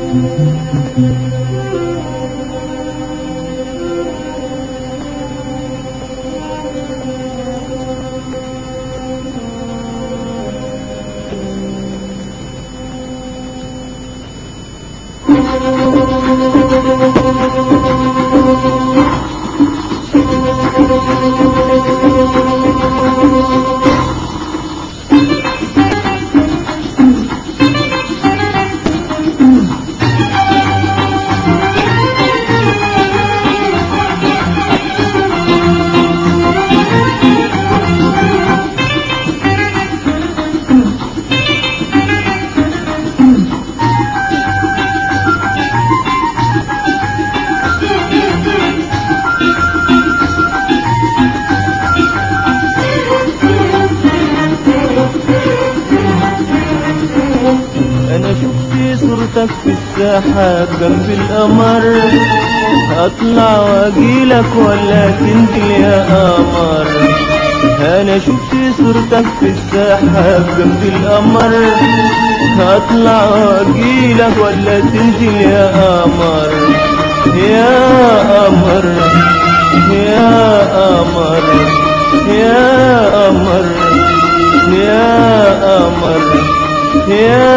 انا شفت صورتك في الساحة جنب القمر اطلع واجيلك ولا تنزل يا قمر انا شفت صورتك في الساحة جنب القمر اطلع واجيلك ولا تنزل يا قمر يا قمر يا قمر يا قمر يا قمر يا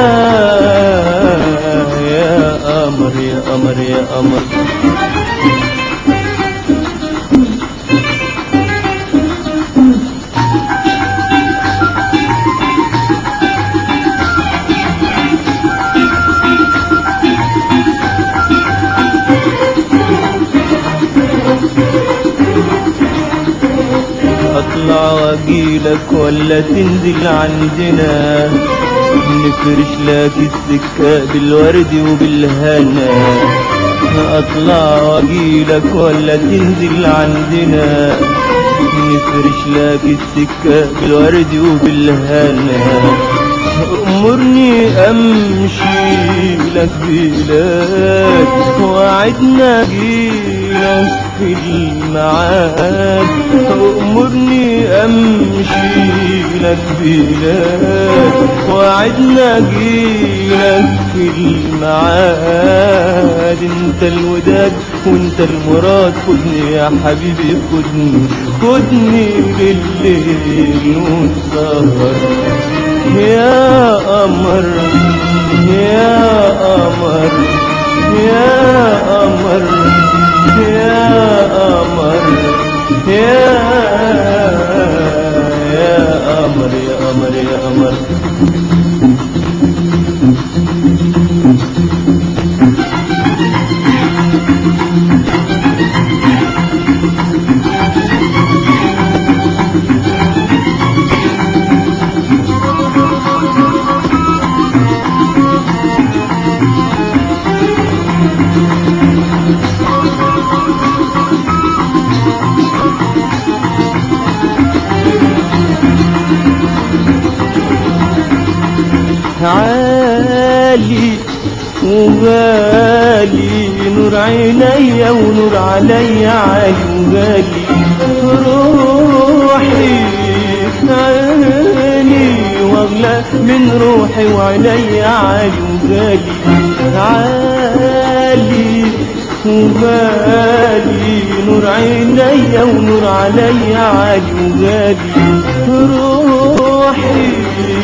يا قمر يا قمر يا قمر اطلع واجيلك ولا تنزل عندنا نفرش لك السكة بالورد وبالهنا اطلع واجيلك ولا تنزل عندنا نفرش لك السكة بالورد وبالهنا امرني امشي لك بلاد وعدنا جيلك في الميعاد امرني امشي لك بلاد وعدنا جيلك في الميعاد انت الوداد وانت المراد خدني يا حبيبي خدني خدني بالليل والسهر يا قمر يا قمر يا قمر يا قمر يا يا قمر يا قمر يا قمر عالي وغالي نور عينيا ونور عليا عالي وغالي روحي عيني واغلى من روحي وعينيا عالي وغالي عالي وغالي نور عينيا ونور عليا عالي وغالي روحي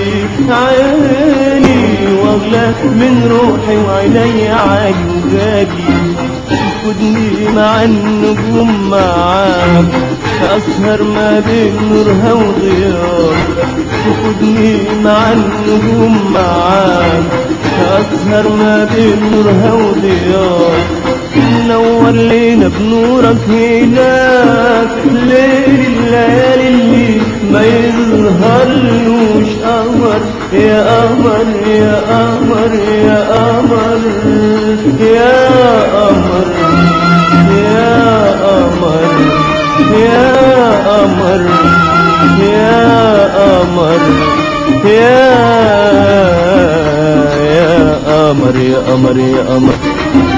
عيني واغلى من روحي وعيني عالي وغالي خدني مع النجوم معاك أسهر ما بين نورها وضياك خدني مع النجوم معاك أسهر ما بين نورها وضياك نور لينا بنورك هناك ليل الليالي اللي ما يظهرلوش قمر يا قمر يا قمر يا قمر يا قمر يا قمر يا قمر يا قمر يا يا قمر يا قمر يا قمر